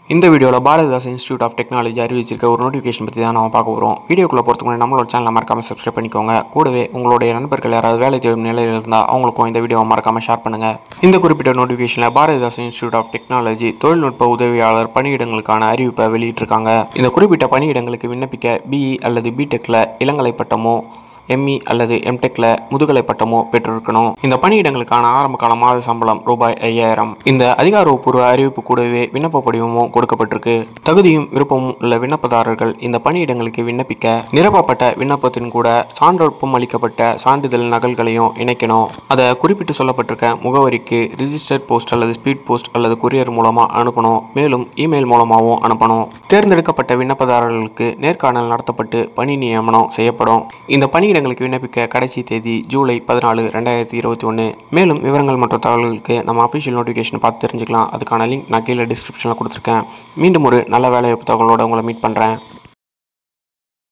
இந்த வீடியோவில் Bharathidas institute of technology அறிவிச்சிருக்க ஒரு நோட்டிஃபிகேஷன் பற்றி தான் நம்ம பார்க்க போகிறோம் வீடியோக்குள்ளே போகிறதுக்கு முன்னாடி நம்மளோட சேனலை மறக்காமல் சப்ஸ்கிரைப் பண்ணிக்கோங்க கூடவே உங்களுடைய நண்பர்கள் யாராவது வேலை தேடும் நிலையில் இருந்தால் அவங்களுக்கும் இந்த வீடியோவை மறக்காமல் ஷேர் பண்ணுங்கள் இந்த குறிப்பிட்ட நோட்டிஃபிகேஷனில் பாரதிதாஸ் இன்ஸ்டியூட் ஆஃப் டெக்னாலஜி தொழில்நுட்ப உதவியாளர் பணியிடங்களுக்கான அறிவிப்பை வெளியிட்டிருக்காங்க இந்த குறிப்பிட்ட பணியிடங்களுக்கு விண்ணப்பிக்க பிஇ அல்லது பிடெக்கில் இளங்கலை பட்டமோ எம்இ அல்லது எம்டெக்கில் முதுகலை பட்டமோ பெற்றிருக்கணும் இந்த பணியிடங்களுக்கான ஆரம்ப கால மாத சம்பளம் ரூபாய் ஐயாயிரம் இந்த அதிகாரப்பூர்வ அறிவிப்பு கூடவே விண்ணப்ப படிவமும் கொடுக்கப்பட்டிருக்கு தகுதியும் விருப்பமும் உள்ள விண்ணப்பதாரர்கள் இந்த பணியிடங்களுக்கு விண்ணப்பிக்க நிரப்பப்பட்ட விண்ணப்பத்தின் கூட சான்றொப்பம் அளிக்கப்பட்ட சான்றிதழ் நகல்களையும் இணைக்கணும் அதை குறிப்பிட்டு சொல்லப்பட்டிருக்க முகவரிக்கு ரிஜிஸ்டர்ட் போஸ்ட் அல்லது ஸ்பீட் போஸ்ட் அல்லது கொரியர் மூலமாக அனுப்பணும் மேலும் இமெயில் மூலமாகவும் அனுப்பணும் தேர்ந்தெடுக்கப்பட்ட விண்ணப்பதாரர்களுக்கு நேர்காணல் நடத்தப்பட்டு பணி நியமனம் செய்யப்படும் இந்த பணியிடங்களுக்கு விண்ணப்பிக்க கடைசி தேதி ஜூலை பதினாலு ரெண்டாயிரத்தி இருபத்தி ஒன்று மேலும் விவரங்கள் மற்றும் தகவல்களுக்கு நம்ம அஃபிஷியல் நோட்டிஃபிகேஷன் பார்த்து தெரிஞ்சுக்கலாம் அதுக்கான லிங்க் நான் கீழே டிஸ்கிரிப்ஷனில் கொடுத்துருக்கேன் மீண்டும் ஒரு நல்ல வேலைவாய்ப்பு தகவலோட உங்களை மீட் பண்ணுறேன்